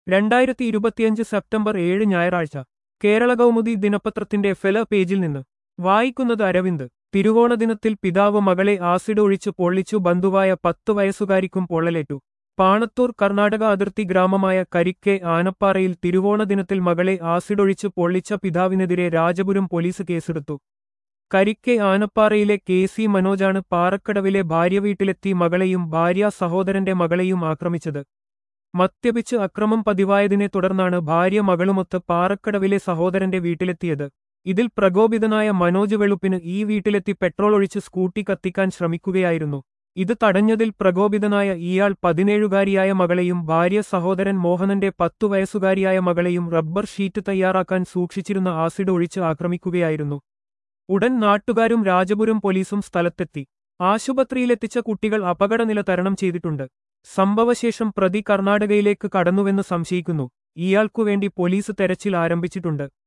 രണ്ടായിരത്തി ഇരുപത്തിയഞ്ച് സെപ്റ്റംബർ ഏഴ് ഞായറാഴ്ച കേരള കൗമുദി ദിനപത്രത്തിന്റെ ഫെല പേജിൽ നിന്ന് വായിക്കുന്നത് അരവിന്ദ് തിരുവോണ ദിനത്തിൽ പിതാവ് മകളെ ആസിഡ് ഒഴിച്ച് പൊള്ളിച്ചു ബന്ധുവായ പത്തു വയസ്സുകാരിക്കും പൊള്ളലേറ്റു പാണത്തൂർ കർണാടക അതിർത്തി ഗ്രാമമായ കരിക്കെ ആനപ്പാറയിൽ തിരുവോണ ദിനത്തിൽ മകളെ ആസിഡൊഴിച്ച് പൊള്ളിച്ച പിതാവിനെതിരെ രാജപുരം പോലീസ് കേസെടുത്തു കരിക്കെ ആനപ്പാറയിലെ കെ സി മനോജാണ് പാറക്കടവിലെ ഭാര്യ വീട്ടിലെത്തി മകളെയും ഭാര്യ സഹോദരന്റെ മകളെയും ആക്രമിച്ചത് മദ്യപിച്ച് അക്രമം പതിവായതിനെ തുടർന്നാണ് ഭാര്യ മകളുമൊത്ത് പാറക്കടവിലെ സഹോദരന്റെ വീട്ടിലെത്തിയത് ഇതിൽ പ്രകോപിതനായ മനോജ് വെളുപ്പിന് ഈ വീട്ടിലെത്തി പെട്രോൾ ഒഴിച്ച് സ്കൂട്ടി കത്തിക്കാൻ ശ്രമിക്കുകയായിരുന്നു ഇത് തടഞ്ഞതിൽ പ്രകോപിതനായ ഇയാൾ പതിനേഴുകാരിയായ മകളെയും ഭാര്യ സഹോദരൻ മോഹനന്റെ പത്തു വയസ്സുകാരിയായ മകളെയും റബ്ബർ ഷീറ്റ് തയ്യാറാക്കാൻ സൂക്ഷിച്ചിരുന്ന ആസിഡ് ഒഴിച്ച് ആക്രമിക്കുകയായിരുന്നു ഉടൻ നാട്ടുകാരും രാജപുരം പോലീസും സ്ഥലത്തെത്തി ആശുപത്രിയിലെത്തിച്ച കുട്ടികൾ അപകടനില തരണം ചെയ്തിട്ടുണ്ട് സംഭവശേഷം പ്രതി കർണാടകയിലേക്ക് കടന്നുവെന്ന് സംശയിക്കുന്നു ഇയാൾക്കുവേണ്ടി പോലീസ് തെരച്ചിൽ ആരംഭിച്ചിട്ടുണ്ട്